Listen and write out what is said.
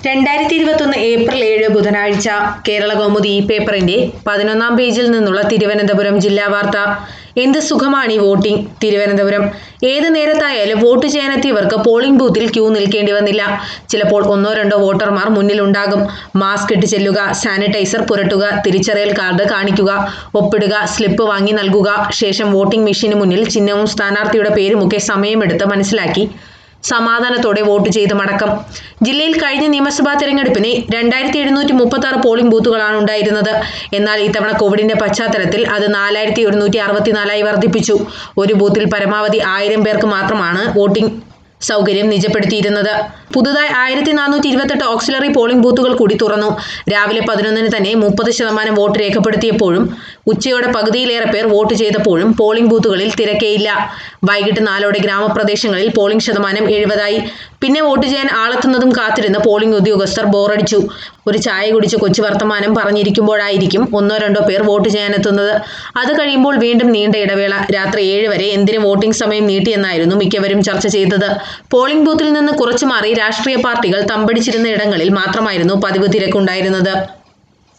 രണ്ടായിരത്തി ഇരുപത്തൊന്ന് ഏപ്രിൽ ഏഴ് ബുധനാഴ്ച കേരള കൗമുദി ഈ പേപ്പറിന്റെ പതിനൊന്നാം പേജിൽ നിന്നുള്ള തിരുവനന്തപുരം ജില്ലാ വാർത്ത എന്ത് സുഖമാണ് ഈ വോട്ടിംഗ് തിരുവനന്തപുരം ഏത് നേരത്തായാലും വോട്ട് ചെയ്യാനെത്തിയവർക്ക് പോളിംഗ് ബൂത്തിൽ ക്യൂ നിൽക്കേണ്ടി വന്നില്ല ചിലപ്പോൾ ഒന്നോ രണ്ടോ വോട്ടർമാർ മുന്നിലുണ്ടാകും മാസ്ക് ഇട്ട് ചെല്ലുക സാനിറ്റൈസർ പുരട്ടുക തിരിച്ചറിയൽ കാർഡ് കാണിക്കുക ഒപ്പിടുക സ്ലിപ്പ് വാങ്ങി നൽകുക ശേഷം വോട്ടിംഗ് മെഷീന് മുന്നിൽ ചിഹ്നവും സ്ഥാനാർത്ഥിയുടെ പേരുമൊക്കെ സമയമെടുത്ത് മനസ്സിലാക്കി സമാധാനത്തോടെ വോട്ട് ചെയ്ത് മടക്കം ജില്ലയിൽ കഴിഞ്ഞ നിയമസഭാ തെരഞ്ഞെടുപ്പിന് രണ്ടായിരത്തി എഴുന്നൂറ്റി മുപ്പത്തി ആറ് പോളിംഗ് ബൂത്തുകളാണ് ഉണ്ടായിരുന്നത് എന്നാൽ ഇത്തവണ കോവിഡിന്റെ പശ്ചാത്തലത്തിൽ അത് നാലായിരത്തി ഒരുന്നൂറ്റി അറുപത്തിനാലായി വർദ്ധിപ്പിച്ചു ഒരു ബൂത്തിൽ പരമാവധി ആയിരം പേർക്ക് മാത്രമാണ് വോട്ടിംഗ് സൗകര്യം നിജപ്പെടുത്തിയിരുന്നത് പുതുതായി ആയിരത്തി നാനൂറ്റി ഇരുപത്തെട്ട് ഓക്സിലറി പോളിംഗ് ബൂത്തുകൾ കൂടി തുറന്നു രാവിലെ പതിനൊന്നിന് തന്നെ മുപ്പത് ശതമാനം വോട്ട് രേഖപ്പെടുത്തിയപ്പോഴും ഉച്ചയോടെ പകുതിയിലേറെ പേർ വോട്ട് ചെയ്തപ്പോഴും പോളിംഗ് ബൂത്തുകളിൽ തിരക്കേയില്ല വൈകിട്ട് നാലോടെ ഗ്രാമപ്രദേശങ്ങളിൽ പോളിംഗ് ശതമാനം എഴുപതായി പിന്നെ വോട്ട് ചെയ്യാൻ ആളെത്തുന്നതും കാത്തിരുന്ന് പോളിംഗ് ഉദ്യോഗസ്ഥർ ബോറടിച്ചു ഒരു ചായ കുടിച്ച് കൊച്ചു വർത്തമാനം പറഞ്ഞിരിക്കുമ്പോഴായിരിക്കും ഒന്നോ രണ്ടോ പേർ വോട്ട് ചെയ്യാനെത്തുന്നത് അത് കഴിയുമ്പോൾ വീണ്ടും നീണ്ട ഇടവേള രാത്രി ഏഴ് വരെ എന്തിന് വോട്ടിംഗ് സമയം നീട്ടിയെന്നായിരുന്നു മിക്കവരും ചർച്ച ചെയ്തത് പോളിംഗ് ബൂത്തിൽ നിന്ന് കുറച്ചു മാറി രാഷ്ട്രീയ പാർട്ടികൾ തമ്പടിച്ചിരുന്ന ഇടങ്ങളിൽ മാത്രമായിരുന്നു പതിവ് തിരക്കുണ്ടായിരുന്നത്